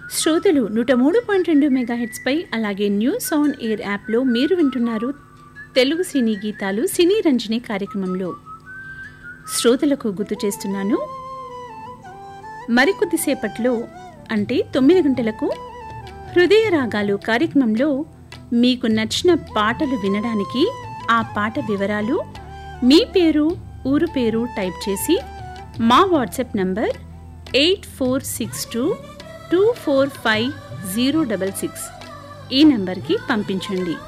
శ్రోతలు నూట మూడు పాయింట్ రెండు మెగాహెట్స్పై అలాగే న్యూస్ ఆన్ ఎయిర్ యాప్లో మీరు వింటున్నారు తెలుగు సినీ గీతాలు సినీ రంజని కార్యక్రమంలో శ్రోతలకు గుర్తు చేస్తున్నాను మరికొద్దిసేపట్లో అంటే తొమ్మిది గంటలకు హృదయ రాగాలు కార్యక్రమంలో మీకు నచ్చిన పాటలు వినడానికి ఆ పాట వివరాలు మీ పేరు ఊరు పేరు టైప్ చేసి మా WhatsApp number eight four six two two four five zero double six ఈ నంబర్కి పంపించండి